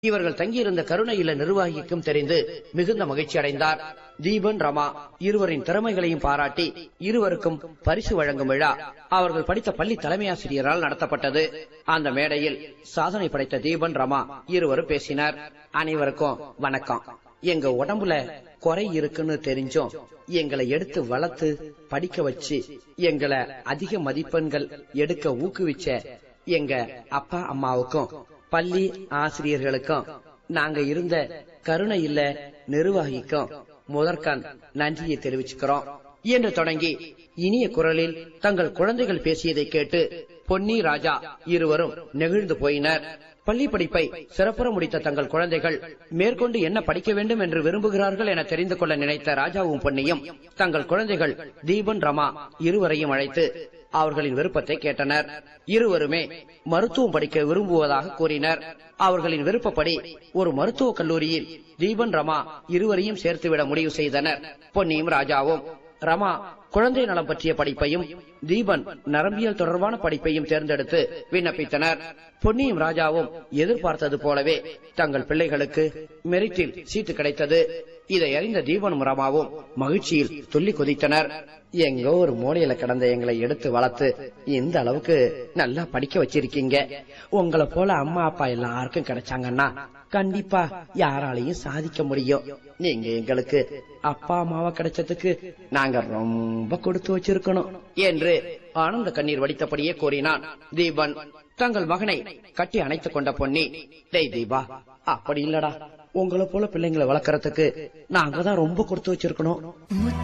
இவர்கள் தங்கியிருந்த கருணை இல்ல நிர்வாகிக்கும் தெரிந்து மிகுந்த மகிழ்ச்சி அடைந்தார் தீபன் ரமா இருவரின் திறமைகளையும் பாராட்டி இருவருக்கும் பரிசு வழங்கும் விழா அவர்கள் படித்த பள்ளி தலைமை ஆசிரியரால் நடத்தப்பட்டது அந்த மேடையில் சாதனை படைத்த தீபன் ரமா இருவரும் பேசினர் அனைவருக்கும் வணக்கம் எங்க உடம்புல குறை இருக்குன்னு தெரிஞ்சும் எங்களை எடுத்து வளர்த்து படிக்க வச்சு எங்களை அதிக மதிப்பெண்கள் எடுக்க ஊக்குவிச்ச எங்க அப்பா அம்மாவுக்கும் பள்ளி ஆசிரியர்களுக்கும் நாங்க இருந்த கருணை இல்ல நிர்வாகிக்கும் முதற்கண் நன்றியை தெரிவிச்சுக்கிறோம் என்று தொடங்கி இனிய குரலில் தங்கள் குழந்தைகள் பேசியதை கேட்டு பொன்னி ராஜா இருவரும் நெகிழ்ந்து போயினர் பள்ளி படிப்பை சிறப்புற முடித்த தங்கள் குழந்தைகள் மேற்கொண்டு என்ன படிக்க வேண்டும் என்று விரும்புகிறார்கள் என தெரிந்து கொள்ள நினைத்த ராஜாவும் பொன்னியும் தங்கள் குழந்தைகள் தீபன் ரமா இருவரையும் அழைத்து அவர்களின் விருப்பத்தை கேட்டனர் இருவருமே மருத்துவம் படிக்க விரும்புவதாக கூறினர் அவர்களின் விருப்பப்படி ஒரு மருத்துவக் கல்லூரியில் தீபன் ரமா இருவரையும் சேர்த்துவிட முடிவு செய்தனர் பொன்னியும் ராஜாவும் ரமா குழந்தை நலம் பற்றிய படிப்பையும் தீபன் நரம்பியல் தொடர்பான படிப்பையும் தேர்ந்தெடுத்து விண்ணப்பித்தனர் பொன்னியும் ராஜாவும் எதிர்பார்த்தது போலவே தங்கள் பிள்ளைகளுக்கு மெரிட்டில் சீட்டு கிடைத்தது இதை அறிந்த தீபனும் ரமாவும் மகிழ்ச்சியில் துள்ளி குதித்தனர் எங்கோ ஒரு மூலையில கிடந்த எங்களை எடுத்து வளர்த்து இந்த அளவுக்கு நல்லா படிக்க வச்சிருக்கீங்க உங்களை போல அம்மா அப்பா எல்லாருக்கும் கிடைச்சாங்கன்னா கண்டிப்பா யாராலையும் சாதிக்க முடியும் நீங்க எங்களுக்கு அப்பா அம்மாவா கிடைச்சதுக்கு நாங்க ரொம்ப கொடுத்து வச்சிருக்கணும் என்று ஆனந்த கண்ணீர் வடித்தபடியே கூறினான் தீபன் தங்கள் மகனை கட்டி அணைத்துக் கொண்ட பொன்னி டேய் தீபா அப்படி இல்லடா உங்களை போல பிள்ளைங்களை வளர்க்கறதுக்கு நாங்க தான் ரொம்ப கொடுத்து வச்சிருக்கணும்